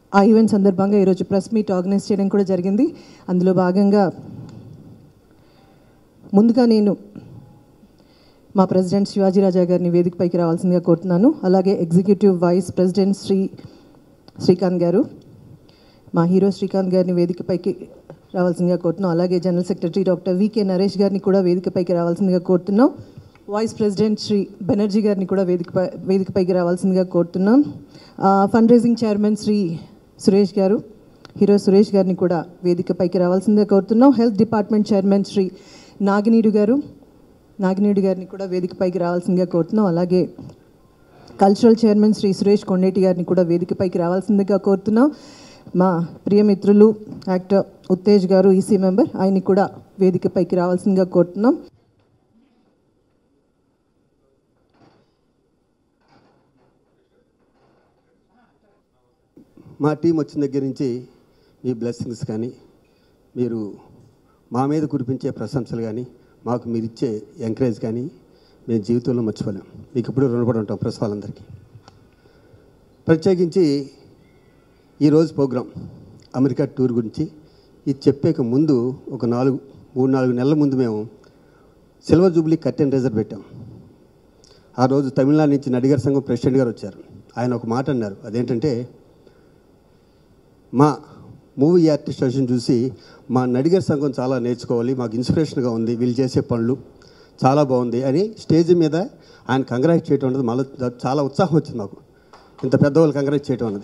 ఆ ఈవెంట్ సందర్భంగా ఈరోజు ప్రెస్ మీట్ ఆర్గనైజ్ చేయడం కూడా జరిగింది అందులో భాగంగా ముందుగా నేను మా ప్రెసిడెంట్ శివాజీ రాజా గారిని వేదికపైకి రావాల్సిందిగా కోరుతున్నాను అలాగే executive vice president Shri Srikanth గారు మా హీరో శ్రీకాంత్ గారిని వేదికపైకి రావాల్సిందిగా కోరుతున్నాం అలాగే general secretary doctor V K Naresh గారిని కూడా వేదికపైకి రావాల్సిందిగా కోరుతున్నాం వైస్ ప్రెసిడెంట్ శ్రీ బెనర్జీ గారిని కూడా వేదికపై వేదికపైకి రావాల్సిందిగా కోరుతున్నాం fund raising chairman Shri Suresh గారు హీరో సురేష్ గారిని కూడా వేదికపైకి రావాల్సిందిగా కోరుతున్నాం health department chairman Shri Nagineedu గారు నాగినీడు గారిని కూడా వేదికపైకి రావాల్సిందిగా కోరుతున్నాం అలాగే కల్చరల్ చైర్మన్ శ్రీ సురేష్ కొండేటి గారిని కూడా వేదికపైకి రావాల్సిందిగా కోరుతున్నాం మా ప్రియమిత్రులు యాక్టర్ ఉత్తేజ్ గారు ఈసీ మెంబర్ ఆయన్ని కూడా వేదికపైకి రావాల్సిందిగా కోరుతున్నాం మా టీం వచ్చిన దగ్గర నుంచి మీ బ్లెస్సింగ్స్ కానీ మీరు మా మీద కురిపించే ప్రశంసలు కానీ మాకు మీరు ఇచ్చే ఎంకరేజ్ కానీ మేము జీవితంలో మర్చిపోలేం మీకు ఇప్పుడు రుణపడి ఉంటాం ప్రెస్ వాళ్ళందరికీ ప్రత్యేకించి ఈరోజు ప్రోగ్రాం అమెరికా టూర్ గురించి ఇది చెప్పేక ముందు ఒక నాలుగు మూడు నాలుగు నెలల ముందు మేము సిల్వర్ జూబ్లీ కర్టెన్ రేజర్ పెట్టాం ఆ రోజు తమిళనాడు నుంచి నడిగర్ సంఘం ప్రెసిడెంట్ గారు వచ్చారు ఆయన ఒక మాట అన్నారు అదేంటంటే మా మూవీ ఆర్టిస్ట్ అసోసియేషన్ చూసి మా నడిగర్ సంఘం చాలా నేర్చుకోవాలి మాకు ఇన్స్పిరేషన్గా ఉంది వీళ్ళు చేసే పనులు చాలా బాగుంది అని స్టేజ్ మీద ఆయన కంగ్రాట్ చేయడం అన్నది మళ్ళీ చాలా ఉత్సాహం వచ్చింది మాకు ఇంత పెద్దవాళ్ళు కంగ్రాట్ చేయడం అన్నది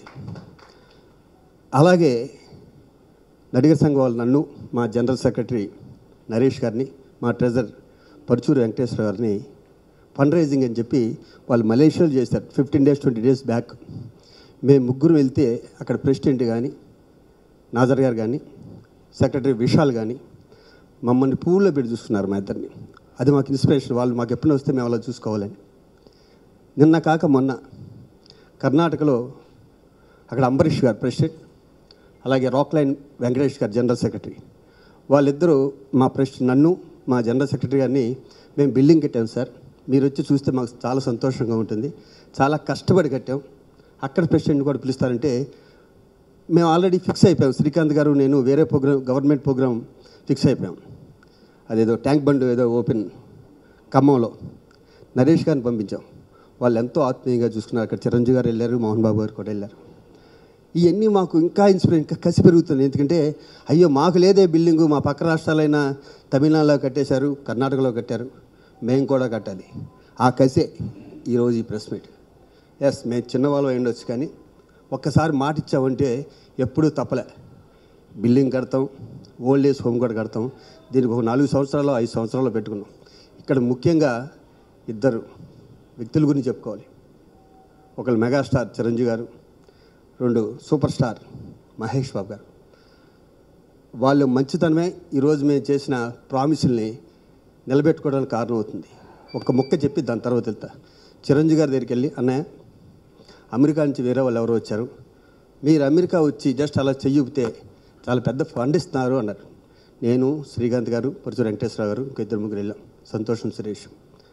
అలాగే నడిగర్ సంఘం వాళ్ళు నన్ను మా జనరల్ సెక్రటరీ నరేష్ గారిని మా ట్రెజర్ పరుచూరు వెంకటేశ్వర గారిని ఫండ్ రైజింగ్ అని చెప్పి వాళ్ళు మలేషియాలో చేశారు fifteen days twenty days back మేము ముగ్గురు వెళ్తే అక్కడ ప్రెసిడెంట్ కానీ నాజర్ గారు కానీ సెక్రటరీ విశాల్ కానీ మమ్మల్ని పూల్లో పెట్టి చూసుకున్నారు మా ఇద్దరిని అది మాకు ఇన్స్పిరేషన్ వాళ్ళు మాకు ఎప్పుడు వస్తే మేము అలా చూసుకోవాలని నిన్న కాక మొన్న కర్ణాటకలో అక్కడ అంబరీష్ గారు ప్రెసిడెంట్ అలాగే రాక్ లైన్ వెంకటేష్ గారు జనరల్ సెక్రటరీ వాళ్ళిద్దరూ మా ప్రెసిడెంట్ నన్ను మా జనరల్ సెక్రటరీ గారిని మేము బిల్డింగ్ కట్టాం సార్ మీరు వచ్చి చూస్తే మాకు చాలా సంతోషంగా ఉంటుంది చాలా కష్టపడి కట్టాం అక్కడ ప్రెసిడెంట్ కూడా పిలుస్తారంటే మేము ఆల్రెడీ ఫిక్స్ అయిపోయాం శ్రీకాంత్ గారు నేను వేరే ప్రోగ్రామ్ గవర్నమెంట్ ప్రోగ్రామ్ ఫిక్స్ అయిపోయాం అదేదో ట్యాంక్ బండ్ ఏదో ఓపెన్ ఖమ్మంలో నరేష్ గారిని పంపించాం వాళ్ళు ఎంతో ఆత్మీయంగా చూసుకున్నారు అక్కడ చిరంజీవి గారు వెళ్ళారు మోహన్ బాబు గారు కూడా వెళ్ళారు ఇవన్నీ మాకు ఇంకా ఇన్స్పిరేషన్ ఇంకా కసి పెరుగుతుంది ఎందుకంటే అయ్యో మాకు లేదే బిల్డింగు మా పక్క రాష్ట్రాలైన తమిళనాడులో కట్టేశారు కర్ణాటకలో కట్టారు మేము కూడా కట్టాలి ఆ కసే ఈరోజు ఈ ప్రెస్ మీట్ ఎస్ మేము చిన్నవాళ్ళు అయి ఉండొచ్చు కానీ ఒక్కసారి మాట ఇచ్చామంటే ఎప్పుడూ తప్పలే బిల్డింగ్ కడతాం ఓల్డ్ ఏజ్ హోమ్ కూడా కడతాం దీనికి ఒక నాలుగు సంవత్సరాలు ఐదు సంవత్సరాలు పెట్టుకున్నాం ఇక్కడ ముఖ్యంగా ఇద్దరు వ్యక్తుల గురించి చెప్పుకోవాలి ఒకళ్ళు మెగాస్టార్ చిరంజీవి గారు రెండు సూపర్ స్టార్ మహేష్ బాబు గారు వాళ్ళు మంచితనమే ఈరోజు మేము చేసిన ప్రామిసుల్ని నిలబెట్టుకోవడానికి కారణం అవుతుంది ఒక ముక్క చెప్పి దాని తర్వాత వెళ్తా చిరంజీవి గారి దగ్గరికి వెళ్ళి అన్నయ్య అమెరికా నుంచి వేరే వాళ్ళు ఎవరో వచ్చారు మీరు అమెరికా వచ్చి జస్ట్ అలా చెయ్యితే చాలా పెద్ద ఫండ్ ఇస్తున్నారు అన్నారు నేను శ్రీకాంత్ గారు పరుచు వెంకటేశ్వరరావు గారు ఇంకో ఇద్దరు ముగ్గురు వెళ్ళాం సంతోషం సురేష్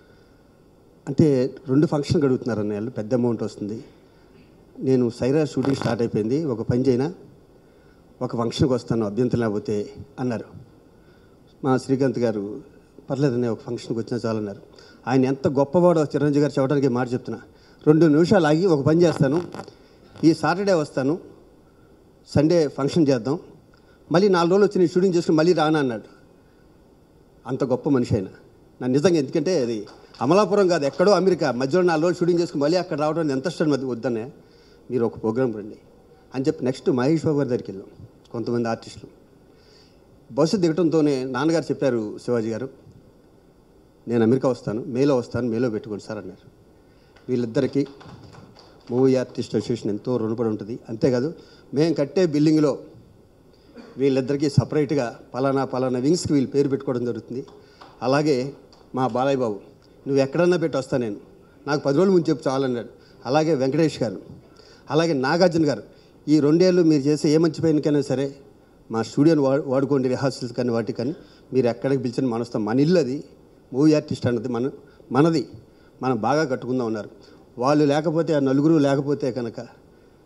అంటే రెండు ఫంక్షన్ గడుగుతున్నారు అన్నయ్య పెద్ద అమౌంట్ వస్తుంది నేను సైరా షూటింగ్ స్టార్ట్ అయిపోయింది ఒక పని చేయనా ఒక ఫంక్షన్కి వస్తాను అభ్యంతరం లేకపోతే అన్నారు మా శ్రీకాంత్ గారు పర్లేదనే ఒక ఫంక్షన్కి వచ్చినా చాలన్నారు ఆయన ఎంత గొప్పవాడో చిరంజీవి గారు చెప్పడానికి మాట చెప్తున్నా రెండు నిమిషాలు ఆగి ఒక పని చేస్తాను ఈ సాటర్డే వస్తాను సండే ఫంక్షన్ చేద్దాం మళ్ళీ నాలుగు రోజులు వచ్చి నేను షూటింగ్ చేసుకుని మళ్ళీ రానా అన్నాడు అంత గొప్ప మనిషి ఆయన నన్ను నిజంగా ఎందుకంటే అది అమలాపురం కాదు ఎక్కడో అమెరికా మధ్యలో నాలుగు రోజులు షూటింగ్ చేసుకుని మళ్ళీ అక్కడ రావడం ఎంత ఇష్టం మధ్య వద్దనే మీరు ఒక ప్రోగ్రామ్ రండి అని చెప్పి నెక్స్ట్ మహేష్ బాబు గారి దగ్గరికి వెళ్ళాం కొంతమంది ఆర్టిస్టులు బస్సు దిగటంతోనే నాన్నగారు చెప్పారు శివాజీ గారు నేను అమెరికా వస్తాను మేలో వస్తాను మేలో పెట్టుకోండి సార్ అన్నారు వీళ్ళిద్దరికీ మూవీ ఆర్టిస్ట్ అసోసియేషన్ ఎంతో రుణపడి ఉంటుంది అంతేకాదు మేము కట్టే బిల్డింగ్లో వీళ్ళిద్దరికీ సపరేట్గా పలానా పలానా వింగ్స్కి వీళ్ళు పేరు పెట్టుకోవడం జరుగుతుంది అలాగే మా బాలయ్య బాబు నువ్వు ఎక్కడన్నా పెట్టి వస్తా నేను నాకు పది రోజుల ముందు చెప్పు చాలన్నాడు అలాగే వెంకటేష్ గారు అలాగే నాగార్జున గారు ఈ రెండేళ్ళు మీరు చేసే ఏ మంచి పైనకైనా సరే మా స్టూడియోని వా వాడుకోండి రిహార్సల్స్ కానీ వాటికి కానీ మీరు ఎక్కడికి పిలిచిన మనస్తాం మన ఇల్లు అది మూవీ ఆర్టిస్ట్ అన్నది మన మనది మనం బాగా కట్టుకుందాం ఉన్నారు వాళ్ళు లేకపోతే ఆ నలుగురు లేకపోతే కనుక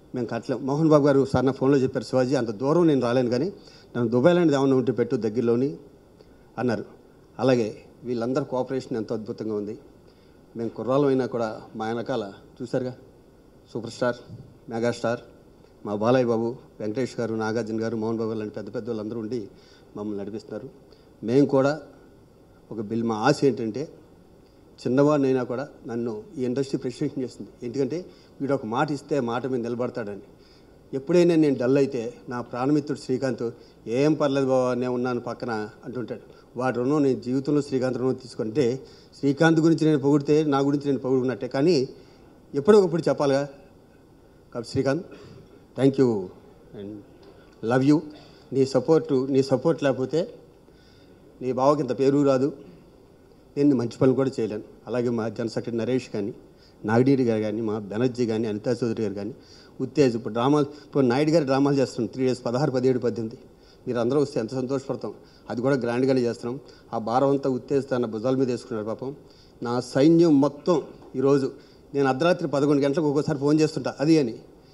మేము కట్టలేం మోహన్ బాబు గారు సార్ నా ఫోన్లో చెప్పారు శివాజీ అంత దూరం నేను రాలేను కానీ నన్ను దుబాయ్ లాంటిది ఏమన్నా ఉంటే పెట్టు దగ్గరలోని అన్నారు అలాగే వీళ్ళందరి కోఆపరేషన్ ఎంతో అద్భుతంగా ఉంది మేము కుర్రాళ్ళమైనా కూడా మా వెనకాల చూసారుగా సూపర్ స్టార్ మెగాస్టార్ మా బాలయ్య బాబు వెంకటేష్ గారు నాగార్జున గారు మోహన్ బాబు లాంటి పెద్ద పెద్ద వాళ్ళందరూ ఉండి మమ్మల్ని నడిపిస్తున్నారు మేము కూడా ఒక బిల్ మా ఆశ ఏంటంటే చిన్నవాడినైనా కూడా నన్ను ఈ ఇండస్ట్రీ ప్రెసిడెంట్ చేస్తుంది ఎందుకంటే వీడు ఒక మాట ఇస్తే మాట మీద నిలబడతాడని ఎప్పుడైనా నేను డల్ అయితే నా ప్రాణమిత్రుడు శ్రీకాంత్ ఏం పర్లేదు బాబా నేను ఉన్నాను పక్కన అంటుంటాడు వాటి రుణం నేను జీవితంలో శ్రీకాంత్ రుణం తీసుకుంటే శ్రీకాంత్ గురించి నేను పొగిడితే నా గురించి నేను పొగుడుకున్నట్టే కానీ ఎప్పుడొకప్పుడు చెప్పాలిగా కాబట్టి Srikanth thank you and love you నీ సపోర్టు నీ సపోర్ట్ లేకపోతే నీ బావకి ఇంత పేరు రాదు నేను మంచి పనులు కూడా చేయలేను అలాగే మా జన సెక్రటరీ నరేష్ కానీ నాగిడీరి గారు కానీ మా బెనర్జీ కానీ అనితా చౌదరి గారు కానీ ఉత్తేజ్ ఇప్పుడు డ్రామాలు ఇప్పుడు నాయుడు గారు డ్రామాలు చేస్తున్నాం త్రీ డేస్ పదహారు పదిహేడు పద్దెనిమిది మీరు అందరూ వస్తే ఎంత సంతోషపడతాం అది కూడా గ్రాండ్గానే చేస్తున్నాం ఆ భారం అంతా ఉత్తేజ్ తన భుజాల మీద వేసుకున్నాడు పాపం నా సైన్యం మొత్తం ఈరోజు నేను అర్ధరాత్రి పదకొండు గంటలకు ఒక్కోసారి ఫోన్ చేస్తుంటా అది అని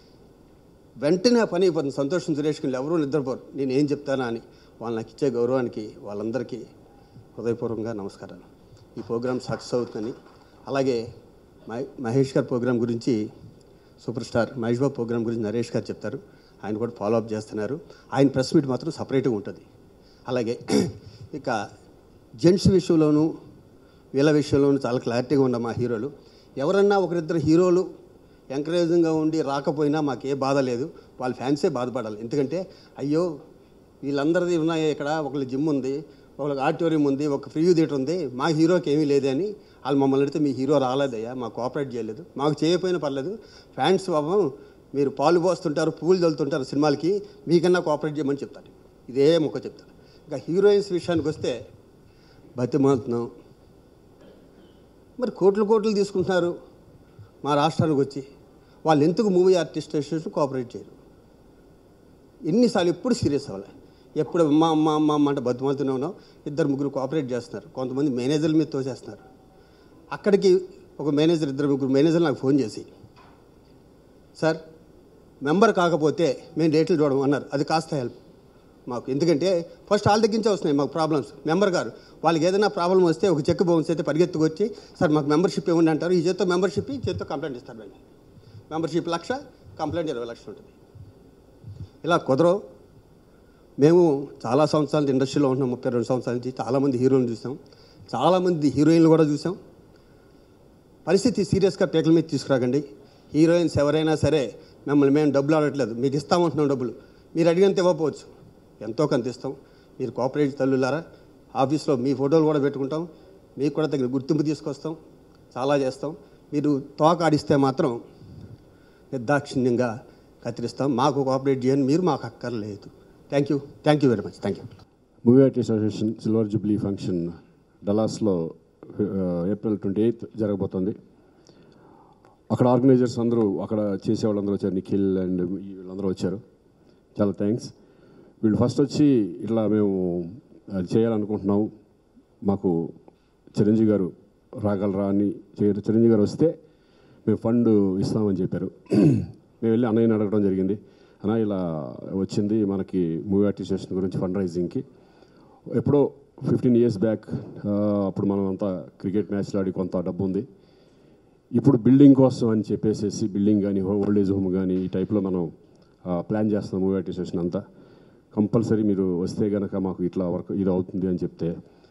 వెంటనే ఆ పని అయిపోతుంది సంతోషం సురేష్కి ఎవరూ నిద్రపోరు నేను ఏం చెప్తానా అని వాళ్ళు నాకు ఇచ్చే గౌరవానికి వాళ్ళందరికీ హృదయపూర్వకంగా నమస్కారాలు ఈ ప్రోగ్రాం సక్సెస్ అవుతుందని అలాగే మహే- మహేష్ గారి ప్రోగ్రాం గురించి super star Mahesh Babu programme గురించి నరేష్ గారు చెప్తారు ఆయన కూడా ఫాలో అప్ చేస్తున్నారు ఆయన ప్రెస్ మీట్ మాత్రం సపరేట్గా ఉంటుంది అలాగే ఇక జెంట్స్ విషయంలోనూ వీళ్ళ విషయంలోనూ చాలా క్లారిటీగా ఉన్న మా హీరోలు ఎవరన్నా ఒకరిద్దరు హీరోలు ఎంకరేజింగ్గా ఉండి రాకపోయినా మాకు ఏ బాధ లేదు వాళ్ళ ఫ్యాన్సే బాధపడాలి ఎందుకంటే అయ్యో వీళ్ళందరిది ఉన్నాయి ఇక్కడ ఒకళ్ళు జిమ్ ఉంది ఒకళ్ళకి ఆడిటోరియం ఉంది ఒక ఫ్రీ థియేటర్ ఉంది మా హీరోకి ఏమీ లేదే అని వాళ్ళు మమ్మల్ని అడిగితే మీ హీరో రాలేదయ్యా మాకు కోఆపరేట్ చేయలేదు మాకు చేయకపోయినా పర్లేదు ఫ్యాన్స్ పాపం మీరు పాలు పోస్తుంటారు పూలు చల్లుతుంటారు సినిమాలకి మీకన్నా కోఆపరేట్ చేయమని చెప్తారు ఇదే మొక్క చెప్తారు ఇంకా హీరోయిన్స్ విషయానికి వస్తే బతిమాలుతున్నాం మరి కోట్లు కోట్లు తీసుకుంటున్నారు మా రాష్ట్రానికి వచ్చి వాళ్ళు ఎందుకు మూవీ ఆర్టిస్ట్ అసోసియేషన్ కోఆపరేట్ చేయరు ఎన్నిసార్లు ఎప్పుడు సీరియస్ అవ్వాలి ఎప్పుడు అమ్మ అమ్మ అమ్మ అమ్మ అంటే బతుమాలుతూనే ఉన్నాం ఇద్దరు ముగ్గురు కోఆపరేట్ చేస్తున్నారు కొంతమంది మేనేజర్ల మీద తోసేస్తున్నారు అక్కడికి ఒక మేనేజర్ ఇద్దరు ముగ్గురు మేనేజర్ నాకు ఫోన్ చేసి సార్ మెంబర్ కాకపోతే మేము డేట్లు చూడడం అన్నారు అది కాస్త హెల్ప్ మాకు ఎందుకంటే ఫస్ట్ వాళ్ళ దగ్గర నుంచే వస్తున్నాయి మాకు ప్రాబ్లమ్స్ మెంబర్ గారు వాళ్ళకి ఏదైనా ప్రాబ్లం వస్తే ఒక చెక్ బౌన్స్ అయితే పరిగెత్తుకొచ్చి సార్ మాకు మెంబర్షిప్ ఇవ్వండి అంటారు ఈ చేత్తో మెంబర్షిప్ ఈ చేత్తో కంప్లైంట్ ఇస్తారు వాళ్ళు మెంబర్షిప్ లక్ష కంప్లైంట్ ఇరవై లక్షలు ఉంటుంది ఇలా కుదరవు మేము చాలా సంవత్సరాల నుంచి ఇండస్ట్రీలో ఉంటున్నాం ముప్పై రెండు సంవత్సరాల నుంచి చాలామంది హీరోలు చూసాం చాలామంది హీరోయిన్లు కూడా చూసాం పరిస్థితి సీరియస్గా పేకల మీద తీసుకురాకండి హీరోయిన్స్ ఎవరైనా సరే మిమ్మల్ని మేము డబ్బులు ఆడట్లేదు మీకు ఇస్తామంటున్నాం డబ్బులు మీరు అడిగినంత ఇవ్వకపోవచ్చు ఎంతో కొంత ఇస్తాం మీరు కోఆపరేట్ తల్లులారా ఆఫీస్లో మీ ఫోటోలు కూడా పెట్టుకుంటాం మీకు కూడా తగిన గుర్తింపు తీసుకొస్తాం చాలా చేస్తాం మీరు తోక ఆడిస్తే మాత్రం నిర్దాక్షిణ్యంగా కత్తిరిస్తాం మాకు కోఆపరేట్ చేయండి మీరు మాకు అక్కర్లేదు thank you thank you very much thank you movie artist association silver jubilee function డలాస్లో ఏప్రిల్ ట్వంటీ ఎయిత్ జరగబోతోంది అక్కడ ఆర్గనైజర్స్ అందరూ అక్కడ చేసే వాళ్ళందరూ వచ్చారు నిఖిల్ అండ్ వీళ్ళందరూ వచ్చారు చాలా థ్యాంక్స్ వీళ్ళు ఫస్ట్ వచ్చి ఇట్లా మేము అది చేయాలనుకుంటున్నాం మాకు చిరంజీవి గారు రాగలరా అని చే- చిరంజీవి గారు వస్తే మేము ఫండ్ ఇస్తామని చెప్పారు మేము వెళ్ళి అన్నయ్యని అడగడం జరిగింది అన్న ఇలా వచ్చింది మనకి మూవీ ఆర్టిస్టేషన్ గురించి ఫండ్ రైజింగ్కి ఎప్పుడో ఫిఫ్టీన్ ఇయర్స్ బ్యాక్ అప్పుడు మనం అంతా క్రికెట్ మ్యాచ్లు ఆడి కొంత డబ్బు ఉంది ఇప్పుడు బిల్డింగ్ కోసం అని చెప్పేసేసి బిల్డింగ్ కానీ ఓల్డ్ ఏజ్ హోమ్ కానీ ఈ టైప్లో మనం ప్లాన్ చేస్తున్నాం మూవీ ఆర్టిస్టేషన్ అంతా కంపల్సరీ మీరు వస్తే కనుక మాకు ఇట్లా వర్క్ ఇది అవుతుంది అని చెప్తే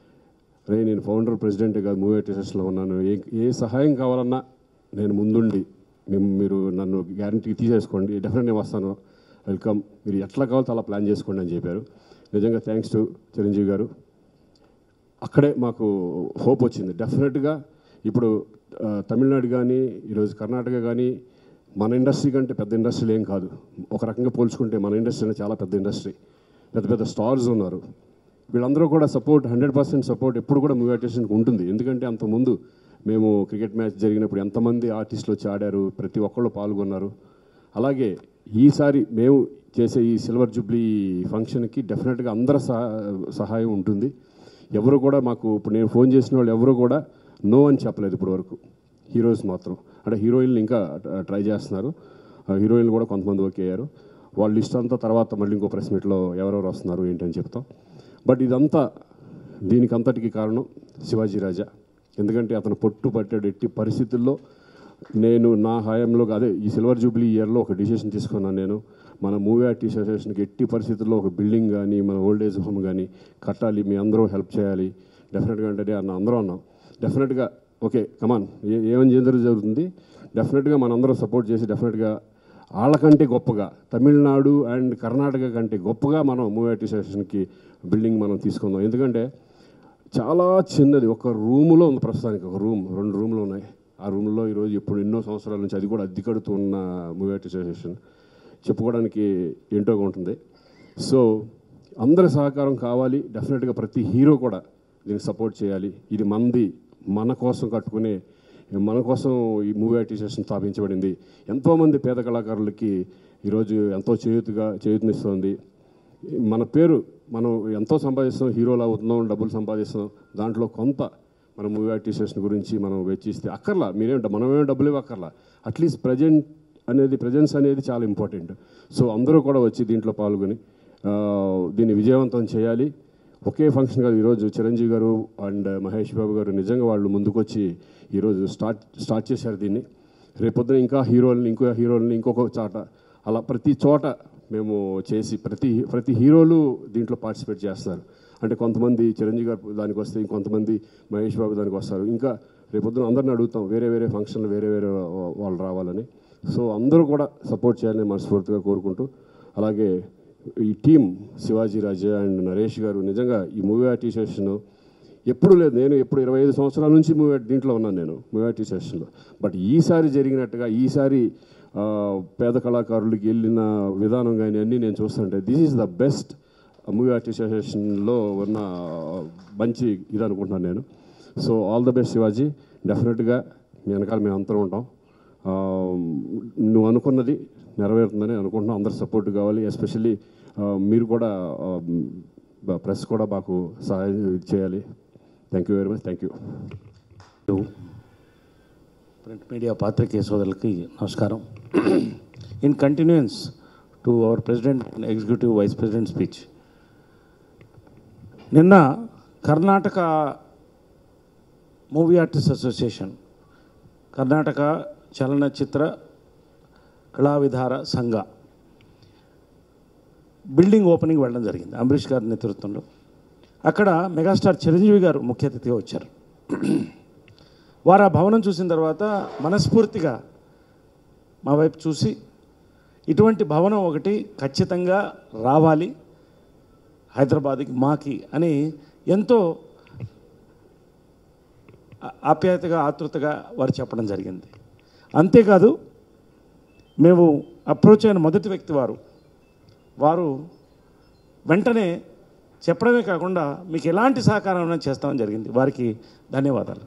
రే నేను ఫౌండర్ ప్రెసిడెంట్ కాదు మూవీ ఆర్టిస్టేషన్లో ఉన్నాను ఏ ఏ సహాయం కావాలన్నా నేను ముందుండి మేము మీరు నన్ను గ్యారంటీ తీసేసుకోండి డెఫినెట్ నేను వస్తాను వెల్కమ్ మీరు ఎట్లా కావాలో అలా ప్లాన్ చేసుకోండి అని చెప్పారు నిజంగా థ్యాంక్స్ టు చిరంజీవి గారు అక్కడే మాకు హోప్ వచ్చింది డెఫినెట్గా ఇప్పుడు ఆ, తమిళనాడు కానీ ఈరోజు కర్ణాటక కానీ మన ఇండస్ట్రీ కంటే పెద్ద ఇండస్ట్రీలు ఏం కాదు ఒక రకంగా పోల్చుకుంటే మన ఇండస్ట్రీ అనేది చాలా పెద్ద ఇండస్ట్రీ పెద్ద పెద్ద స్టార్స్ ఉన్నారు వీళ్ళందరూ కూడా సపోర్ట్ హండ్రెడ్ పర్సెంట్ సపోర్ట్ ఎప్పుడు కూడా మూవీ ఆర్టిస్ట్కి ఉంటుంది ఎందుకంటే అంతకుముందు మేము క్రికెట్ మ్యాచ్ జరిగినప్పుడు ఎంతమంది ఆర్టిస్టులు వచ్చి ఆడారు ప్రతి ఒక్కళ్ళు పాల్గొన్నారు అలాగే ఈసారి మేము చేసే ఈ సిల్వర్ జూబ్లీ ఫంక్షన్కి డెఫినెట్గా అందరి సహా సహాయం ఉంటుంది ఎవరు కూడా మాకు ఇప్పుడు నేను ఫోన్ చేసిన వాళ్ళు ఎవరు కూడా నో అని చెప్పలేదు ఇప్పటి వరకు హీరోస్ మాత్రం అంటే హీరోయిన్లు ఇంకా ట్రై చేస్తున్నారు హీరోయిన్లు కూడా కొంతమంది ఓకే అయ్యారు వాళ్ళ లిస్ట్ అంతా తర్వాత మళ్ళీ ఇంకో ప్రెస్ మీట్లో ఎవరెవరు వస్తున్నారు ఏంటని చెప్తాం బట్ ఇదంతా దీనికి అంతటికి కారణం శివాజీ రాజా ఎందుకంటే అతను పొట్టు పట్టాడు ఎట్టి పరిస్థితుల్లో నేను నా హయాంలో అదే ఈ సిల్వర్ జూబ్లీ ఇయర్లో ఒక డిసిషన్ తీసుకున్నాను నేను మన మూవీ ఆర్ట్ అసోసియేషన్కి ఎట్టి పరిస్థితుల్లో ఒక బిల్డింగ్ కానీ మన ఓల్డ్ ఏజ్ హోమ్ కానీ కట్టాలి మీ అందరూ హెల్ప్ చేయాలి డెఫినెట్గా అంటే అన్న అందరూ అన్నాం డెఫినెట్గా ఓకే కమాన్ ఏ ఏమని చేందరూ జరుగుతుంది డెఫినెట్గా మనందరం సపోర్ట్ చేసి డెఫినెట్గా వాళ్ళకంటే గొప్పగా తమిళనాడు అండ్ కర్ణాటక కంటే గొప్పగా మనం మూవీ ఆర్ట్ అసోసియేషన్కి బిల్డింగ్ మనం తీసుకుందాం ఎందుకంటే చాలా చిన్నది ఒక రూములో ఉంది ప్రస్తుతానికి ఒక రూమ్ రెండు రూమ్లు ఉన్నాయి ఆ రూమ్లో ఈరోజు ఇప్పుడు ఎన్నో సంవత్సరాల నుంచి అది కూడా అద్దె కడుతూ ఉన్న మూవీ ఆర్ట్ అసోసియేషన్ చెప్పుకోవడానికి ఏంటోగా ఉంటుంది సో అందరి సహకారం కావాలి డెఫినెట్గా ప్రతి హీరో కూడా దీనికి సపోర్ట్ చేయాలి ఇది మంది మన కోసం కట్టుకునే మన కోసం ఈ మూవీ ఆర్ట్ అసోసియేషన్ స్థాపించబడింది ఎంతోమంది పేద కళాకారులకి ఈరోజు ఎంతో చేయుతుగా చేయూతనిస్తోంది మన పేరు మనం ఎంతో సంపాదిస్తాం హీరోలు అవుతున్నాం డబ్బులు సంపాదిస్తాం దాంట్లో కొంత మన మూవీ ఆర్టిస్టేషన్ గురించి మనం వెచ్చిస్తే అక్కర్లా మీరేం మనమేం డబ్బులు ఇవ్వక్కర్లా అట్లీస్ట్ ప్రజెంట్ అనేది ప్రజెన్స్ అనేది చాలా ఇంపార్టెంట్ సో అందరూ కూడా వచ్చి దీంట్లో పాల్గొని ఆ, దీన్ని విజయవంతం చేయాలి ఒకే ఫంక్షన్ కాదు ఈరోజు చిరంజీవి గారు అండ్ మహేష్ బాబు గారు నిజంగా వాళ్ళు ముందుకొచ్చి ఈరోజు స్టార్ట్ స్టార్ట్ చేశారు దీన్ని రేపొద్దున ఇంకా హీరోలని ఇంకో హీరోలని ఇంకొక చాట అలా ప్రతి చోట మేము చేసి ప్రతి ప్రతి హీరోలు దీంట్లో పార్టిసిపేట్ చేస్తున్నారు అంటే కొంతమంది చిరంజీవి గారు దానికి వస్తే ఇంకొంతమంది మహేష్ బాబు దానికి వస్తారు ఇంకా రేపొద్దున అందరిని అడుగుతాం వేరే వేరే ఫంక్షన్లు వేరే వేరే వా- వాళ్ళు రావాలని సో అందరూ కూడా సపోర్ట్ చేయాలని మనస్ఫూర్తిగా కోరుకుంటూ అలాగే ఈ టీం శివాజీ రాజా అండ్ నరేష్ గారు నిజంగా ఈ మూవీ ఆర్టిస్టేషన్ ఎప్పుడు లేదు నేను ఎప్పుడు ఇరవై ఐదు సంవత్సరాల నుంచి మూవీ దీంట్లో ఉన్నాను నేను మూవీ ఆర్టిస్టేషన్లో బట్ ఈసారి జరిగినట్టుగా ఈసారి ఆ, పేద కళాకారులకి వెళ్ళిన విధానం కానీ అన్నీ నేను చూస్తుంటే this is the best movie art అసోసియేషన్లో ఉన్న మంచి ఇది అనుకుంటున్నాను నేను so all the best Sivaji డెఫినెట్గా మీ వెనకాల మేము అంతరం ఉంటాం ఆ, నువ్వు అనుకున్నది నెరవేరుతుందని అనుకుంటున్నాం అందరు సపోర్ట్ కావాలి ఎస్పెషల్లీ మీరు కూడా ప్రెస్ కూడా మాకు సహాయం చేయాలి thank you very much thank you print media పాత్రికేయ సోదరులకి నమస్కారం in continuance to our president executive vice president speech నిన్న Karnataka movie artist association Karnataka Chalanachitra Kalavidara సంఘ బిల్డింగ్ ఓపెనింగ్ వెళ్ళడం జరిగింది అంబరీష్ గారి నేతృత్వంలో అక్కడ మెగాస్టార్ చిరంజీవి గారు ముఖ్య అతిథిగా వచ్చారు వారు ఆ భవనం చూసిన తర్వాత మనస్ఫూర్తిగా మా వైపు చూసి ఇటువంటి భవనం ఒకటి ఖచ్చితంగా రావాలి హైదరాబాద్కి మాకి అని ఎంతో ఆ- ఆప్యాయతగా ఆతృతగా వారు చెప్పడం జరిగింది అంతేకాదు మేము అప్రోచ్ అయిన మొదటి వ్యక్తి వారు వారు వెంటనే చెప్పడమే కాకుండా మీకు ఎలాంటి సహకారం చేస్తామని జరిగింది వారికి ధన్యవాదాలు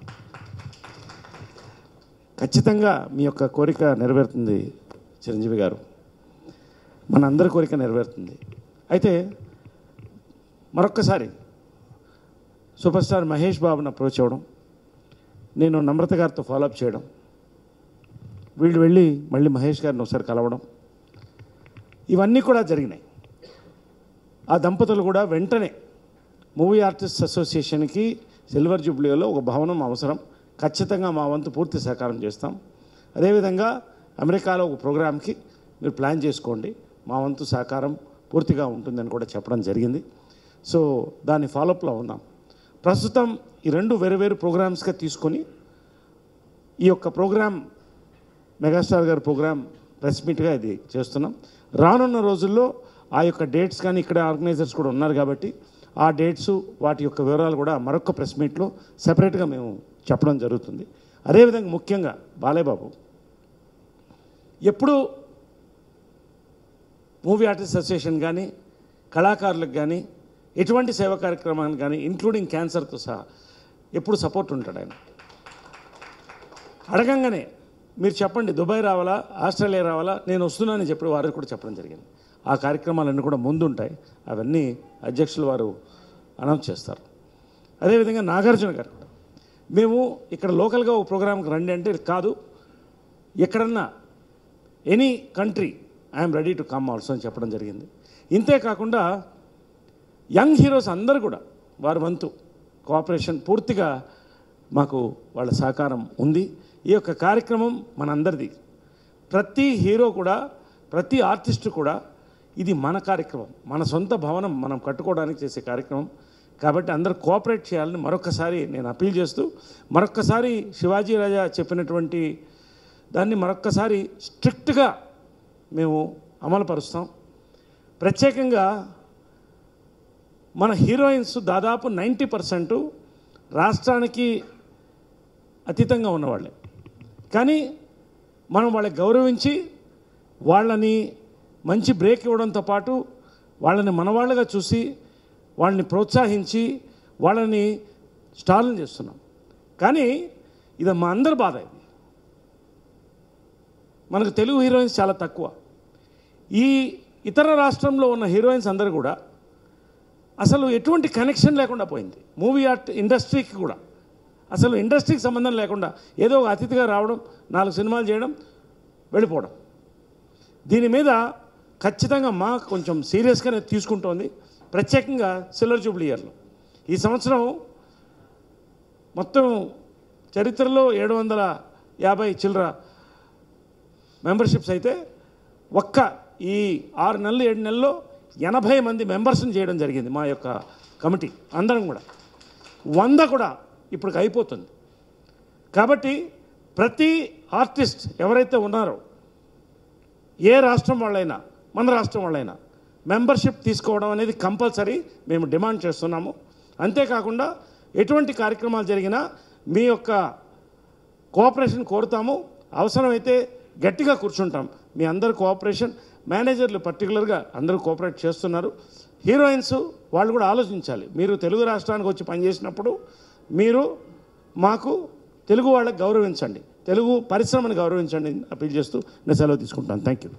ఖచ్చితంగా మీ యొక్క కోరిక నెరవేరుతుంది చిరంజీవి గారు మన అందరి కోరిక నెరవేరుతుంది అయితే మరొక్కసారి సూపర్ స్టార్ మహేష్ బాబుని అప్రోచ్ అవ్వడం నేను నమ్రత గారితో ఫాలోఅప్ చేయడం వీళ్ళు వెళ్ళి మళ్ళీ మహేష్ గారిని ఒకసారి కలవడం ఇవన్నీ కూడా జరిగినాయి ఆ దంపతులు కూడా వెంటనే మూవీ ఆర్టిస్ట్ అసోసియేషన్కి సిల్వర్ జూబ్లీలో ఒక భవనం అవసరం ఖచ్చితంగా మా వంతు పూర్తి సహకారం చేస్తాం అదేవిధంగా అమెరికాలో ఒక ప్రోగ్రామ్కి మీరు ప్లాన్ చేసుకోండి మా వంతు సహకారం పూర్తిగా ఉంటుందని కూడా చెప్పడం జరిగింది సో దాని ఫాలోఅప్లో ఉన్నాం ప్రస్తుతం ఈ రెండు వేరు వేరు ప్రోగ్రామ్స్గా తీసుకొని ఈ యొక్క ప్రోగ్రామ్ మెగాస్టార్ గారి ప్రోగ్రామ్ ప్రెస్ మీట్గా ఇది చేస్తున్నాం రానున్న రోజుల్లో ఆ యొక్క డేట్స్ కానీ ఇక్కడ ఆర్గనైజర్స్ కూడా ఉన్నారు కాబట్టి ఆ డేట్స్ వాటి యొక్క వివరాలు కూడా మరొక ప్రెస్ మీట్లో సెపరేట్గా మేము చెప్పడం జరుగుతుంది అదేవిధంగా ముఖ్యంగా బాలయ్య బాబు ఎప్పుడు మూవీ ఆర్టిస్ట్ అసోసియేషన్ కానీ కళాకారులకు కానీ ఎటువంటి సేవా కార్యక్రమానికి కానీ ఇంక్లూడింగ్ క్యాన్సర్తో సహా ఎప్పుడు సపోర్ట్ ఉంటాడు ఆయన అడగంగానే మీరు చెప్పండి దుబాయ్ రావాలా ఆస్ట్రేలియా రావాలా నేను వస్తున్నానని చెప్పి వారికి కూడా చెప్పడం జరిగింది ఆ కార్యక్రమాలన్నీ కూడా ముందుంటాయి అవన్నీ అధ్యక్షులు వారు అనౌన్స్ చేస్తారు అదేవిధంగా నాగార్జున గారు కూడా మేము ఇక్కడ లోకల్గా ఒక ప్రోగ్రామ్కి రండి అంటే కాదు ఎక్కడన్నా any country I'm ready to come also అని చెప్పడం జరిగింది ఇంతే కాకుండా యంగ్ హీరోస్ అందరూ కూడా వారి వంతు కోఆపరేషన్ పూర్తిగా మాకు వాళ్ళ సహకారం ఉంది ఈ యొక్క కార్యక్రమం మనందరిది ప్రతి హీరో కూడా ప్రతి ఆర్టిస్టు కూడా ఇది మన కార్యక్రమం మన సొంత భవనం మనం కట్టుకోవడానికి చేసే కార్యక్రమం కాబట్టి అందరూ కోఆపరేట్ చేయాలని మరొకసారి నేను అప్పీల్ చేస్తూ మరొక్కసారి శివాజీ రాజా చెప్పినటువంటి దాన్ని మరొక్కసారి స్ట్రిక్ట్గా మేము అమలుపరుస్తాం ప్రత్యేకంగా మన హీరోయిన్స్ దాదాపు నైంటీ పర్సెంట్ రాష్ట్రానికి అతీతంగా ఉన్నవాళ్ళే కానీ మనం వాళ్ళకి గౌరవించి వాళ్ళని మంచి బ్రేక్ ఇవ్వడంతో పాటు వాళ్ళని మనవాళ్ళగా చూసి వాళ్ళని ప్రోత్సహించి వాళ్ళని స్టార్లను చేస్తున్నాం కానీ ఇది మా అందరి బాధ ఇది మనకు తెలుగు హీరోయిన్స్ చాలా తక్కువ ఈ ఇతర రాష్ట్రంలో ఉన్న హీరోయిన్స్ అందరూ కూడా అసలు ఎటువంటి కనెక్షన్ లేకుండా పోయింది మూవీ ఆర్ట్ ఇండస్ట్రీకి కూడా అసలు ఇండస్ట్రీకి సంబంధం లేకుండా ఏదో ఒక అతిథిగా రావడం నాలుగు సినిమాలు చేయడం వెళ్ళిపోవడం దీని మీద ఖచ్చితంగా మా కొంచెం సీరియస్గానే తీసుకుంటోంది ప్రత్యేకంగా సిల్వర్ జూబ్లీ ఇయర్లో ఈ సంవత్సరం మొత్తం చరిత్రలో ఏడు వందల యాభై చిల్లర మెంబర్షిప్స్ అయితే ఒక్క ఈ ఆరు నెలలు ఏడు నెలల్లో ఎనభై మంది మెంబర్స్ని చేయడం జరిగింది మా యొక్క కమిటీ అందరం కూడా వంద కూడా ఇప్పటికి అయిపోతుంది కాబట్టి ప్రతి ఆర్టిస్ట్ ఎవరైతే ఉన్నారో ఏ రాష్ట్రం వాళ్ళైనా మన రాష్ట్రం వాళ్ళైనా మెంబర్షిప్ తీసుకోవడం అనేది కంపల్సరీ మేము డిమాండ్ చేస్తున్నాము అంతేకాకుండా ఎటువంటి కార్యక్రమాలు జరిగినా మీ యొక్క కోఆపరేషన్ కోరుతాము అవసరమైతే గట్టిగా కూర్చుంటాం మీ అందరు కోఆపరేషన్ మేనేజర్లు పర్టికులర్గా అందరూ కోఆపరేట్ చేస్తున్నారు హీరోయిన్స్ వాళ్ళు కూడా ఆలోచించాలి మీరు తెలుగు రాష్ట్రానికి వచ్చి పనిచేసినప్పుడు మీరు మాకు తెలుగు వాళ్ళకి గౌరవించండి తెలుగు పరిశ్రమని గౌరవించండి అని అప్పీల్ చేస్తూ నేను సెలవు తీసుకుంటాను thank you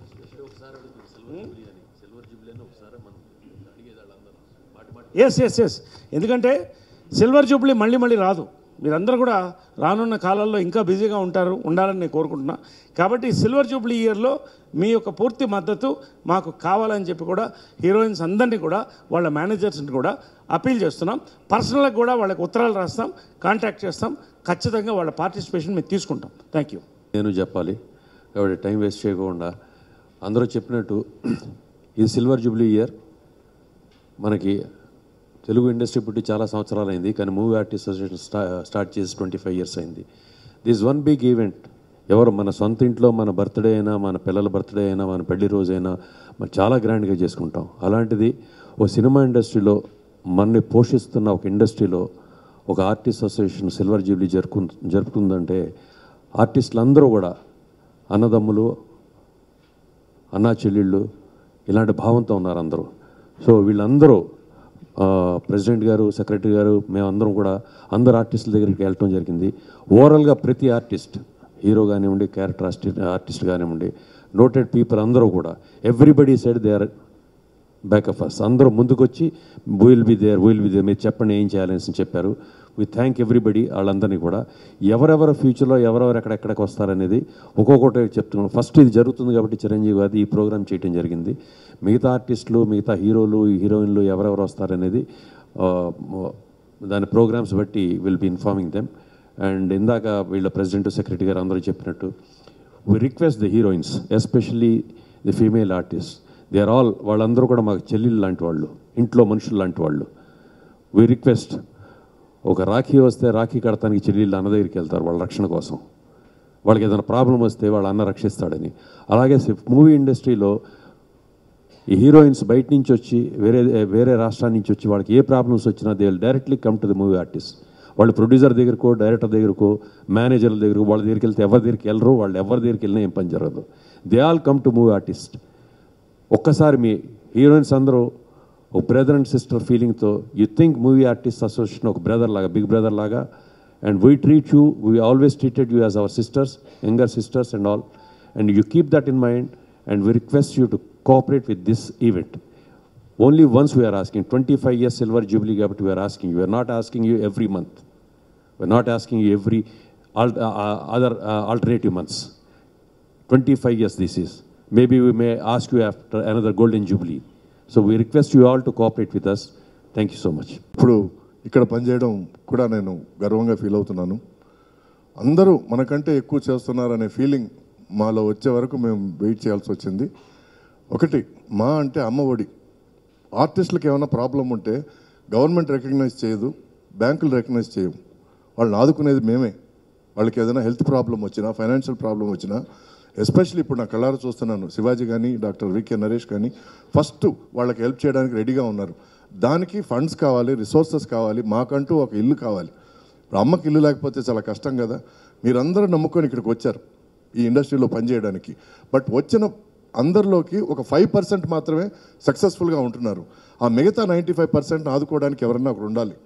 yes yes yes ఎందుకంటే సిల్వర్ జూబ్లీ మళ్ళీ మళ్ళీ రాదు మీరందరూ కూడా రానున్న కాలాల్లో ఇంకా బిజీగా ఉంటారు ఉండాలని నేను కోరుకుంటున్నా కాబట్టి సిల్వర్ జూబ్లీ ఇయర్లో మీ యొక్క పూర్తి మద్దతు మాకు కావాలని చెప్పి కూడా హీరోయిన్స్ అందరినీ కూడా వాళ్ళ మేనేజర్స్ని కూడా అప్పీల్ చేస్తున్నాం పర్సనల్గా కూడా వాళ్ళకి ఉత్తరాలు రాస్తాం కాంటాక్ట్ చేస్తాం ఖచ్చితంగా వాళ్ళ పార్టిసిపేషన్ మేము తీసుకుంటాం థ్యాంక్ యూ నేను చెప్పాలి కాబట్టి టైం వేస్ట్ చేయకుండా అందరూ చెప్పినట్టు ఇది సిల్వర్ జూబ్లీ ఇయర్ మనకి తెలుగు ఇండస్ట్రీ పుట్టి చాలా సంవత్సరాలు అయింది కానీ మూవీ ఆర్టిస్ట్ అసోసియేషన్ స్టా స్టార్ట్ చేసి ట్వంటీ ఫైవ్ ఇయర్స్ అయింది దిస్ వన్ బిగ్ ఈవెంట్ ఎవరు మన సొంత ఇంట్లో మన బర్త్డే అయినా మన పిల్లల బర్త్డే అయినా మన పెళ్లి రోజైనా మనం చాలా గ్రాండ్గా చేసుకుంటాం అలాంటిది ఓ సినిమా ఇండస్ట్రీలో మనని పోషిస్తున్న ఒక ఇండస్ట్రీలో ఒక ఆర్టిస్ట్ అసోసియేషన్ సిల్వర్ జూబ్లీ జరుపు జరుపుతుందంటే ఆర్టిస్టులు అందరూ కూడా అన్నదమ్ములు అన్నా చెల్లెళ్ళు ఇలాంటి భావంతో ఉన్నారు అందరూ సో వీళ్ళందరూ ఆ, ప్రెసిడెంట్ గారు సెక్రటరీ గారు మేమందరం కూడా అందరు ఆర్టిస్టుల దగ్గరికి వెళ్ళటం జరిగింది ఓవరాల్గా ప్రతి ఆర్టిస్ట్ హీరో కానివ్వండి క్యారెక్టర్ ఆర్టిస్ట్ ఆర్టిస్ట్ కానివ్వండి నోటెడ్ పీపుల్ అందరూ కూడా everybody side they are back of us అందరూ ముందుకొచ్చి will be there will be there మీరు చెప్పండి ఏం చేయాలని చెప్పారు వి థ్యాంక్ ఎవ్రీబడి వాళ్ళందరినీ కూడా ఎవరెవరు ఫ్యూచర్లో ఎవరెవరు ఎక్కడెక్కడికి వస్తారనేది ఒక్కొక్కటి చెప్తున్నాను ఫస్ట్ ఇది జరుగుతుంది కాబట్టి చిరంజీవి గారి ఈ ప్రోగ్రామ్ చేయడం జరిగింది మిగతా ఆర్టిస్టులు మిగతా హీరోలు హీరోయిన్లు ఎవరెవరు వస్తారనేది ఆ, దాని ప్రోగ్రామ్స్ బట్టి will be informing them and ఇందాక వీళ్ళ ప్రెసిడెంట్ సెక్రటరీ గారు అందరూ చెప్పినట్టు we request the heroines especially the female artist they are all వాళ్ళందరూ కూడా మాకు చెల్లెళ్ళు లాంటి వాళ్ళు ఇంట్లో మనుషులు లాంటి వాళ్ళు వి రిక్వెస్ట్ ఒక రాఖీ వస్తే రాఖీ కడతానికి చెల్లెళ్ళు అన్న దగ్గరికి వెళ్తారు వాళ్ళ రక్షణ కోసం వాళ్ళకి ఏదైనా ప్రాబ్లం వస్తే వాళ్ళ అన్న రక్షిస్తాడని అలాగే మూవీ ఇండస్ట్రీలో ఈ హీరోయిన్స్ బయట నుంచి వచ్చి వేరే వేరే రాష్ట్రాల నుంచి వచ్చి వాళ్ళకి ఏ ప్రాబ్లమ్స్ వచ్చినా they will directly come to the movie artist వాళ్ళు ప్రొడ్యూసర్ దగ్గరకో డైరెక్టర్ దగ్గరకో మేనేజర్ల దగ్గరకు వాళ్ళ దగ్గరికి వెళ్తే ఎవరి దగ్గరికి వెళ్ళరు వాళ్ళు ఎవరి దగ్గరికి వెళ్ళినా ఏం పని జరగదు they all come to movie artist ఒక్కసారి మీ హీరోయిన్స్ అందరూ ఒక బ్రదర్ అండ్ సిస్టర్ ఫీలింగ్తో you think movie artist association ఒక బ్రదర్ లాగా బిగ్ బ్రదర్ లాగా and we treat you we always treated you as our sisters younger sisters and all and you keep that in mind and we request you to cooperate with this event only once we are asking twenty five years silver jubilee కాబట్టి we are asking you are not asking you every month we are not asking you every other alternative months 25 years this is. Maybe we may ask you after another golden jubilee. So we request you all to cooperate with us. Thank you so much. ఇప్పుడు ఇక్కడ పనిచేయడం కూడా నేను గర్వంగా feel అవుతున్నాను అందరూ మనకంటే ఎక్కువ చేస్తున్నారనే ఫీలింగ్ మాలో వచ్చే వరకు మేము వెయిట్ చేయాల్సి వచ్చింది ఒకటి మా అంటే అమ్మ ఒడి ఆర్టిస్టులకు ఏమైనా ప్రాబ్లం ఉంటే గవర్నమెంట్ రికగ్నైజ్ చేయదు బ్యాంకులు రికగ్నైజ్ చేయవు వాళ్ళని ఆదుకునేది మేమే వాళ్ళకి ఏదైనా హెల్త్ ప్రాబ్లం వచ్చినా ఫైనాన్షియల్ ప్రాబ్లం వచ్చినా ఎస్పెషల్లీ ఇప్పుడు నా కళ్ళారు చూస్తున్నాను శివాజీ కానీ డాక్టర్ వికే నరేష్ కానీ ఫస్ట్ వాళ్ళకి హెల్ప్ చేయడానికి రెడీగా ఉన్నారు దానికి ఫండ్స్ కావాలి రిసోర్సెస్ కావాలి మాకంటూ ఒక ఇల్లు కావాలి ఇప్పుడు అమ్మకి ఇల్లు లేకపోతే చాలా కష్టం కదా మీరందరూ నమ్ముకొని ఇక్కడికి వచ్చారు ఈ ఇండస్ట్రీలో పనిచేయడానికి బట్ వచ్చిన అందరిలోకి ఒక ఫైవ్ పర్సెంట్ మాత్రమే సక్సెస్ఫుల్గా ఉంటున్నారు ఆ మిగతా నైంటీ ఫైవ్ పర్సెంట్ ఆదుకోవడానికి ఎవరన్నా ఒకరు ఉండాలి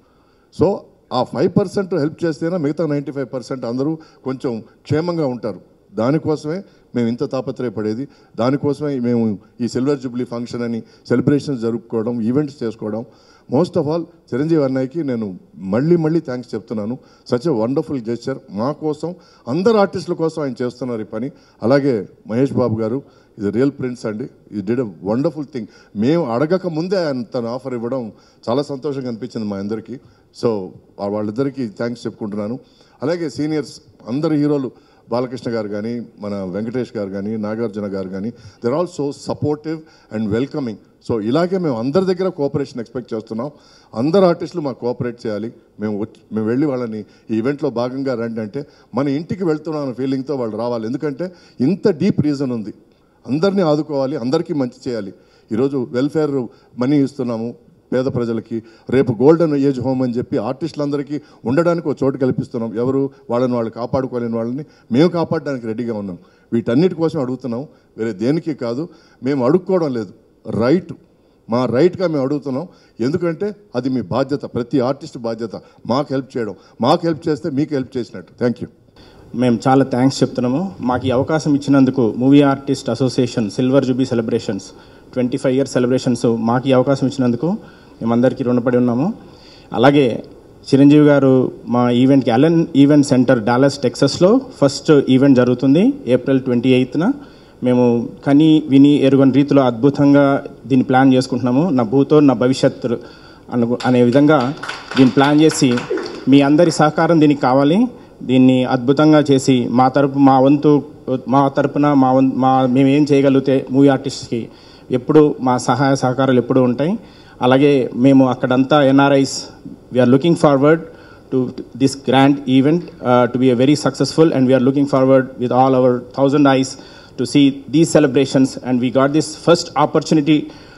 సో ఆ ఫైవ్ పర్సెంట్ హెల్ప్ చేస్తేనే మిగతా నైంటీ ఫైవ్ పర్సెంట్ అందరూ కొంచెం క్షేమంగా ఉంటారు దానికోసమే మేము ఇంత తాపత్రయపడేది దానికోసమే మేము ఈ సిల్వర్ జూబ్లీ ఫంక్షన్ అని సెలబ్రేషన్స్ జరుపుకోవడం ఈవెంట్స్ చేసుకోవడం మోస్ట్ ఆఫ్ ఆల్ చిరంజీవి అన్నయ్యకి నేను మళ్ళీ మళ్ళీ థ్యాంక్స్ చెప్తున్నాను సచ్ ఎ వండర్ఫుల్ గెస్చర్ మా కోసం అందరు ఆర్టిస్టుల కోసం ఆయన చేస్తున్నారు ఈ పని అలాగే మహేష్ బాబు గారు ఇది రియల్ ప్రిన్స్ అండి ఇది డిడ్ అ వండర్ఫుల్ థింగ్ మేము అడగక ముందే ఆయన తన ఆఫర్ ఇవ్వడం చాలా సంతోషంగా అనిపించింది మా అందరికీ సో వాళ్ళిద్దరికీ థ్యాంక్స్ చెప్పుకుంటున్నాను అలాగే సీనియర్స్ అందరు హీరోలు బాలకృష్ణ గారు కానీ మన వెంకటేష్ గారు కానీ నాగార్జున గారు కానీ there all so supportive and welcoming so ఇలాగే మేము అందరి దగ్గర కోఆపరేషన్ ఎక్స్పెక్ట్ చేస్తున్నాం అందరు ఆర్టిస్టులు మాకు కోఆపరేట్ చేయాలి మేము వచ్చి మేము వెళ్ళి వాళ్ళని ఈ ఈవెంట్లో భాగంగా రండి అంటే మన ఇంటికి వెళ్తున్నాం అనే ఫీలింగ్తో వాళ్ళు రావాలి ఎందుకంటే ఇంత డీప్ రీజన్ ఉంది అందరినీ ఆదుకోవాలి అందరికీ మంచి చేయాలి ఈరోజు వెల్ఫేర్ మనీ ఇస్తున్నాము పేద ప్రజలకి రేపు గోల్డెన్ ఏజ్ హోమ్ అని చెప్పి ఆర్టిస్టులందరికీ ఉండడానికి ఒక చోటు కల్పిస్తున్నాం ఎవరు వాళ్ళని వాళ్ళు కాపాడుకోలేని వాళ్ళని మేము కాపాడడానికి రెడీగా ఉన్నాం వీటన్నిటి కోసం అడుగుతున్నాం వేరే దేనికి కాదు మేము అడుక్కోవడం లేదు రైట్ మా రైట్గా మేము అడుగుతున్నాం ఎందుకంటే అది మీ బాధ్యత ప్రతి ఆర్టిస్ట్ బాధ్యత మాకు హెల్ప్ చేయడం మాకు హెల్ప్ చేస్తే మీకు హెల్ప్ చేసినట్టు థ్యాంక్ యూ మేము చాలా థ్యాంక్స్ చెప్తున్నాము మాకు ఈ అవకాశం ఇచ్చినందుకు movie artist association silver jubilee celebrations twenty five years celebrations మాకు ఈ అవకాశం ఇచ్చినందుకు మేమందరికీ రుణపడి ఉన్నాము అలాగే చిరంజీవి గారు మా ఈవెంట్కి అలెన్ ఈవెంట్ సెంటర్ డాలస్ టెక్సస్లో ఫస్ట్ ఈవెంట్ జరుగుతుంది ఏప్రిల్ ట్వంటీ ఎయిత్న మేము కని విని ఎరుగని రీతిలో అద్భుతంగా దీన్ని ప్లాన్ చేసుకుంటున్నాము నా భూతో నా భవిష్యత్ అను అనే విధంగా దీన్ని ప్లాన్ చేసి మీ అందరి సహకారం దీనికి కావాలి దీన్ని అద్భుతంగా చేసి మా తరపు మా వంతు మా తరపున మా వం మా మేము ఏం చేయగలిగితే మూవీ ఆర్టిస్ట్కి ఎప్పుడు మా సహాయ సహకారాలు ఎప్పుడూ ఉంటాయి అలాగే మేము అక్కడంతా NRIs we are looking forward to this grand event to be a very successful and we are looking forward with all our thousand eyes to see these celebrations and we got this first opportunity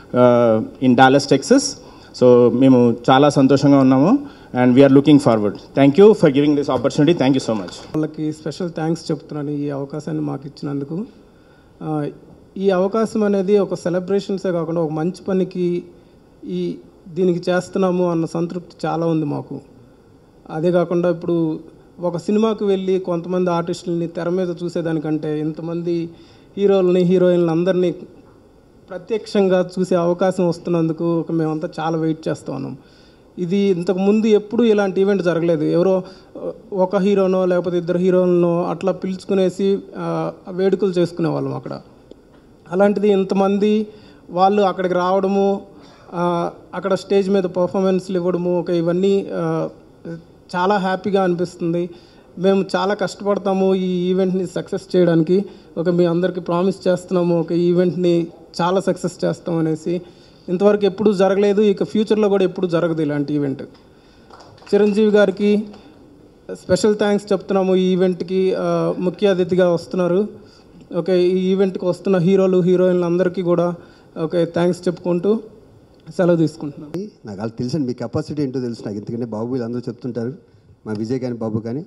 in Dallas Texas so మేము చాలా సంతోషంగా ఉన్నాము and we are looking forward thank you for giving this opportunity thank you so much వాళ్ళకి special thanks చెప్తున్నాను ఈ అవకాశాన్ని మాకు ఇచ్చినందుకు ఆ, ఈ అవకాశం అనేది ఒక సెలబ్రేషన్సే కాకుండా ఒక మంచి పనికి ఈ దీనికి చేస్తున్నాము అన్న సంతృప్తి చాలా ఉంది మాకు అదే కాకుండా ఇప్పుడు ఒక సినిమాకి వెళ్ళి కొంతమంది ఆర్టిస్టులని తెర మీద చూసేదానికంటే ఇంతమంది హీరోలని హీరోయిన్లు అందరినీ ప్రత్యక్షంగా చూసే అవకాశం వస్తున్నందుకు ఒక మేమంతా చాలా వెయిట్ చేస్తూ ఉన్నాం ఇది ఇంతకు ముందు ఎప్పుడూ ఇలాంటి ఈవెంట్ జరగలేదు ఎవరో ఆ, ఒక హీరోనో లేకపోతే ఇద్దరు హీరోలనో అట్లా పిలుచుకునేసి ఆ, వేడుకలు చేసుకునే వాళ్ళం అక్కడ అలాంటిది ఇంతమంది వాళ్ళు అక్కడికి రావడము ఆ, అక్కడ స్టేజ్ మీద పర్ఫార్మెన్స్లు ఇవ్వడము ఒక ఇవన్నీ ఆ, చాలా హ్యాపీగా అనిపిస్తుంది మేము చాలా కష్టపడతాము ఈ ఈవెంట్ని సక్సెస్ చేయడానికి ఒక మీ అందరికీ ప్రామిస్ చేస్తున్నాము ఒక ఈవెంట్ని చాలా సక్సెస్ చేస్తాం అనేసి ఇంతవరకు ఎప్పుడూ జరగలేదు ఇక ఫ్యూచర్లో కూడా ఎప్పుడు జరగదు ఇలాంటి ఈవెంట్ చిరంజీవి గారికి స్పెషల్ థ్యాంక్స్ చెప్తున్నాము ఈ ఈవెంట్కి ఆ, ముఖ్య అతిథిగా వస్తున్నారు ఓకే ఈ ఈవెంట్కి వస్తున్న హీరోలు హీరోయిన్లు అందరికీ కూడా ఓకే థ్యాంక్స్ చెప్పుకుంటూ సెలవు తీసుకుంటున్నాను నాకు వాళ్ళు తెలుసండి మీ కెపాసిటీ ఏంటో తెలుసు నాకు ఎందుకంటే బాబు వీళ్ళు అందరూ చెప్తుంటారు మా విజయ్ కానీ బాబు కానీ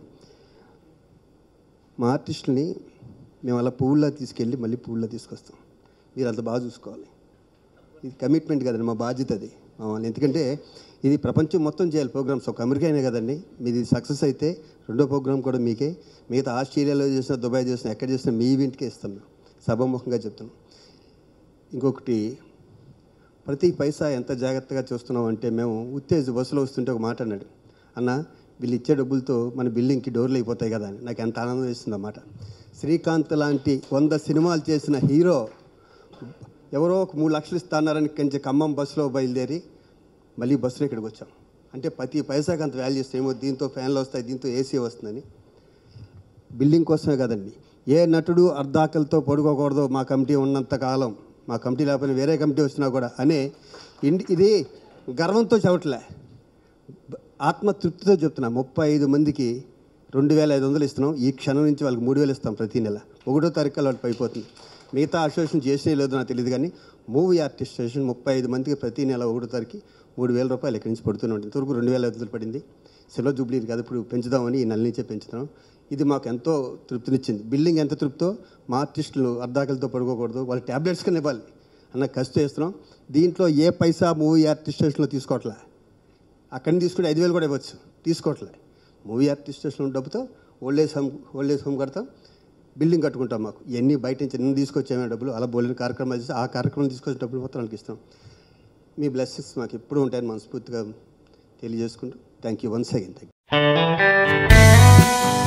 మా ఆర్టిస్టుల్ని మేము అలా పువ్వుల్లా తీసుకెళ్ళి మళ్ళీ పువ్వుల్లా తీసుకొస్తాం మీరు అంత బాగా చూసుకోవాలి ఇది కమిట్మెంట్ కదండి మా బాధ్యత అది మా వాళ్ళు ఎందుకంటే ఇది ప్రపంచం మొత్తం చేయాలి ప్రోగ్రామ్స్ ఒక అమెరికా అయినా కదండి మీది సక్సెస్ అయితే రెండో ప్రోగ్రామ్ కూడా మీకే మిగతా ఆస్ట్రేలియాలో చేసినా దుబాయ్ చేసినా ఎక్కడ చేసినా మీ ఈవెంట్కే ఇస్తాం మేము సభాముఖంగా చెప్తున్నాం ఇంకొకటి ప్రతి పైసా ఎంత జాగ్రత్తగా చూస్తున్నాం అంటే మేము ఉత్తేజ్ బస్సులో వస్తుంటే ఒక మాట అన్నాడు అన్న వీళ్ళు ఇచ్చే డబ్బులతో మన బిల్డింగ్కి డోర్లు అయిపోతాయి కదా అని నాకు ఎంత ఆనందం వేస్తుంది అన్నమాట శ్రీకాంత్ లాంటి వంద సినిమాలు చేసిన హీరో ఎవరో ఒక మూడు లక్షలు ఇస్తాన్నారని కొంచెం ఖమ్మం బస్సులో బయలుదేరి మళ్ళీ బస్సులో ఇక్కడికి వచ్చాం అంటే ప్రతి పైసాకి అంత వాల్యూ ఇస్తే ఏమో దీంతో ఫ్యాన్లు వస్తాయి దీంతో ఏసీ వస్తుందని బిల్డింగ్ కోసమే కదండి ఏ నటుడు అర్ధాకలతో పడుకోకూడదు మా కమిటీ ఉన్నంత కాలం మా కమిటీ లేకపోయినా వేరే కమిటీ వచ్చినా కూడా అనే ఇండి ఇది గర్వంతో చెప్పట్లే బ- ఆత్మతృప్తితో చెప్తున్నా ముప్పై ఐదు మందికి రెండు వేల ఐదు వందలు ఇస్తున్నాం ఈ క్షణం నుంచి వాళ్ళకి మూడు వేలు ఇస్తాం ప్రతి నెల ఒకటో తారీఖు వాళ్ళకి అయిపోతుంది మిగతా అసోసియేషన్ చేసే లేదో నాకు తెలియదు కానీ మూవీ ఆర్టిస్ట్ అసోసియేషన్ ముప్పై ఐదు మందికి ప్రతి నెల ఒకటో తారీఖు మూడు వేల రూపాయలు ఇక్కడి నుంచి పడుతూనే ఉంటుంది ఇంతవరకు రెండు వేల ఐదు వందలు పడింది సిల్వర్ జూబ్లీ కాదు ఇప్పుడు పెంచుదామని ఈ నెల నుంచే పెంచుతున్నాం ఇది మాకు ఎంతో తృప్తినిచ్చింది బిల్డింగ్ ఎంత తృప్తో మా ఆర్టిస్టులు అర్ధాకలతో పడుకోకూడదు వాళ్ళు ట్యాబ్లెట్స్ కన్నా ఇవ్వాలి అన్న కష్టం చేస్తున్నాం దీంట్లో ఏ పైసా మూవీ ఆర్టిస్ట్ స్టేషన్లో తీసుకోవట్లే అక్కడి నుంచి తీసుకుంటే ఐదు వేలు కూడా ఇవ్వచ్చు తీసుకోవట్లే మూవీ ఆర్టిస్ట్ స్టేషన్ డబ్బుతో old age home old age home కడతాం బిల్డింగ్ కట్టుకుంటాం మాకు ఇవన్నీ బయట నుంచి నిన్న తీసుకొచ్చామే డబ్బులు అలా బోలిన కార్యక్రమాలు చేసి ఆ కార్యక్రమం తీసుకొచ్చిన డబ్బులు మొత్తం వాళ్ళకి ఇస్తాం మీ బ్లెస్సింగ్స్ మాకు ఎప్పుడు ఉంటాయని మనస్ఫూర్తిగా తెలియజేసుకుంటూ thank you once again thank you